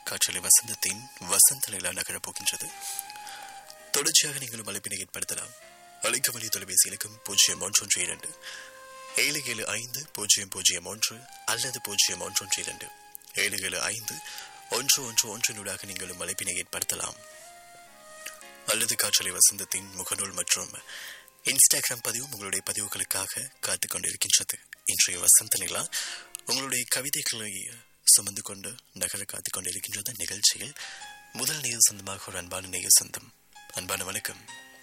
காற்றலை வசந்தத்தின் வசந்த நிலா நகரப் போகின்றது தொடர்ச்சியாக நீங்களும் அழைப்பினை ஏற்படுத்தலாம் அழைக்க வழி தொலைபேசி இலக்கம் பூஜ்ஜியம் ஒன்றொன்று இரண்டு ஏழு ஏழு ஐந்து பூஜ்ஜியம் பூஜ்ஜியம் ஒன்று அல்லது பூஜ்ஜியம் ஒன்றொன்று இரண்டு ஏழு ஏழு ஐந்து ஒன்று ஒன்று ஒன்றினூடாக நீங்களும் அழைப்பினை ஏற்படுத்தலாம் அல்லது காற்றலை வசந்தத்தின் முகநூல் மற்றும் இன்ஸ்டாகிராம் பதிவும் உங்களுடைய பதிவுகளுக்காக காத்துக் கொண்டிருக்கின்றது இன்றைய வசந்த நிலா உங்களுடைய கவிதைகளை சுமந்து கொண்டு நகர காத்துக் கொண்டிருக்கின்றது நிகழ்ச்சியில் முதல் நேய சொந்தமாக ஒரு அன்பான நேய சொந்தம் அன்பான வணக்கம்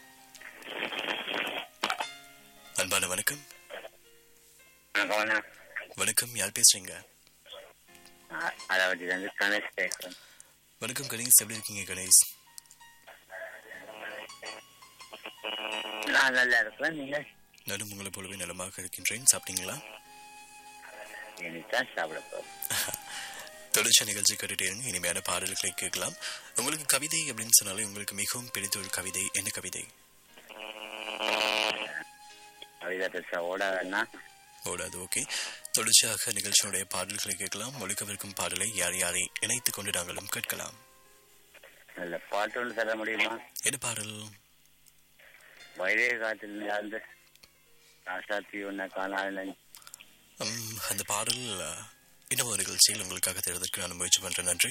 அன்பான வணக்கம் வணக்கம் வணக்கம் யார் பேசுறீங்க அ- அதாவது வந்து கணேஷ் பேசுறேன் வணக்கம் கணேஷ் எப்படி இருக்கீங்க கணேஷ் நான் நல்லா இருக்கிறேன் நீங்க நானும் உங்களை போலவே நலமாக இருக்கின்றேன் சாப்பிட்டீங்களா இனிதான் சாப்பிட போறோம் தொடர்ச்சி நிகழ்ச்சி கேட்டுட்டே இருங்க இனிமையான பாடல்களை கேட்கலாம் உங்களுக்கு கவிதை அப்படின்னு சொன்னாலே உங்களுக்கு மிகவும் பிடித்த ஒரு கவிதை என்ன கவிதை கவிதை பேச ஓடாதுன்னா ஓடாது ஓகே தொடர்ச்சியாக நிகழ்ச்சியினுடைய பாடல்களை கேட்கலாம் ஒழுக்கவிருக்கும் பாடலை யார் யாரை இணைத்துக் கொண்டு நாங்களும் கேட்கலாம் நல்ல பாட்டு ஒன்று தர முடியுமா என்ன பாடல் வைரே காற்றில் இருந்து ராசாத்தி ஒன்ன காணாத உம், அந்த பாடல் அஹ், இன்னும் ஒரு நிகழ்ச்சியில் உங்களுக்காக தேடுவதற்கு நான் முயற்சி பண்றேன் நன்றி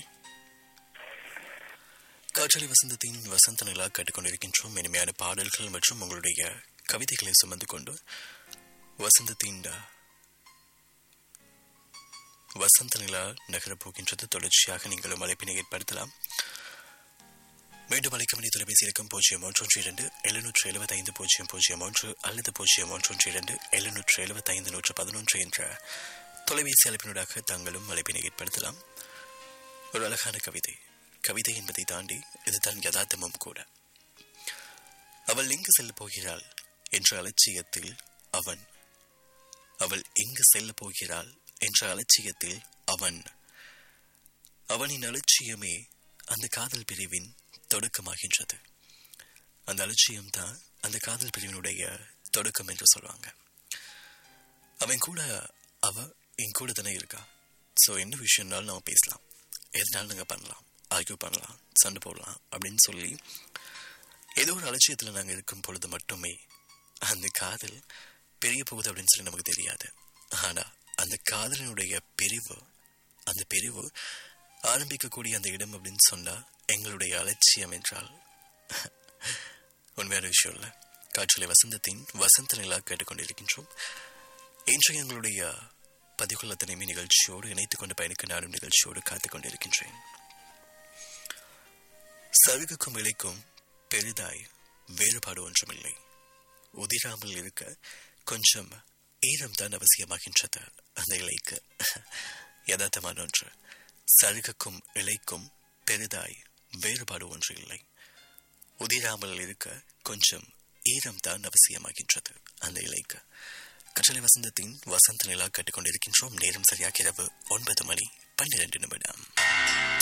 காற்றலை வசந்தத்தின் வசந்த நிலா கேட்டுக்கொண்டிருக்கின்றோம் இனிமையான பாடல்கள் மற்றும் உங்களுடைய கவிதைகளை சுமந்து கொண்டு வசந்தத்தின் அஹ், வசந்த நிலா நகரப் போகின்றது தொடர்ச்சியாக நீங்களும் அழைப்பினை ஏற்படுத்தலாம் மீண்டும் அழைக்க வேண்டிய தொலைபேசி இலக்கம் பூஜ்ஜியம் ஒன்றொன்று இரண்டு எழுநூற்று எழுபத்தைந்து பூஜ்ஜியம் பூஜ்ஜியம் ஒன்று அல்லது பூஜ்ஜியம் ஒன்றொன்று இரண்டு எழுநூற்று எழுபத்தைந்து நூற்று பதினொன்று என்ற தொலைபேசி அழைப்பினூடாக தாங்களும் அழைப்பினை ஏற்படுத்தலாம் ஒரு அழகான கவிதை கவிதை என்பதை தாண்டி இதுதான் யதார்த்தமும் கூட அவள் எங்கு செல்ல போகிறாள் என்ற அலட்சியத்தில் அவன் அவள் எங்கு செல்ல போகிறாள் என்ற அலட்சியத்தில் அவன் அவனின் அலட்சியமே அந்த காதல் பிரிவின் தொடக்கமாகின்றது அந்த அலட்சியம் தான் அந்த காதல் பிரிவினுடைய தொடக்கம் என்று சொல்லுவாங்க அவன் கூட அவ என் கூட தானே இருக்கா ஸோ என்ன விஷயம்னாலும் நம்ம பேசலாம் எதனாலும் நாங்கள் பண்ணலாம் ஆர்கியூ பண்ணலாம் சண்டை போடலாம் அப்படின்னு சொல்லி ஏதோ ஒரு அலட்சியத்தில் நாங்கள் இருக்கும் பொழுது மட்டுமே அந்த காதல் பெரிய போகுது அப்படின்னு சொல்லி நமக்கு தெரியாது ஆனால் அந்த காதலினுடைய பிரிவு அந்த பிரிவு ஆரம்பிக்கக்கூடிய அந்த இடம் அப்படின்னு சொன்னா எங்களுடைய அலட்சியம் என்றால் உண்மையான விஷயம் இல்லை காற்றலை வசந்தத்தின் வசந்த நிலா கேட்டுக்கொண்டிருக்கின்றோம் இன்றைய எங்களுடைய பதிவுள்ள தனிமை நிகழ்ச்சியோடு இணைத்துக் கொண்டு பயணிக்க நாடும் நிகழ்ச்சியோடு காத்துக் கொண்டிருக்கின்றேன் சருகுக்கும் இலைக்கும் பெரிதாய் வேறுபாடு ஒன்றுமில்லை உதிராமல் இருக்க கொஞ்சம் ஈரம் தான் அவசியமாகின்றது அந்த இலைக்கு யதார்த்தமான ஒன்று சருகுக்கும் இலைக்கும் பெரிதாய் வேறுபாடு ஒன்று இல்லை உதிராமல் இருக்க கொஞ்சம் ஈரம் தான் அவசியமாகின்றது அந்த இலைக்கு கற்றலை வசந்தத்தின் வசந்த நிலா கேட்டுக்கொண்டிருக்கின்றோம் நேரம் சரியாக இரவு ஒன்பது மணி பன்னிரண்டு நிமிடம்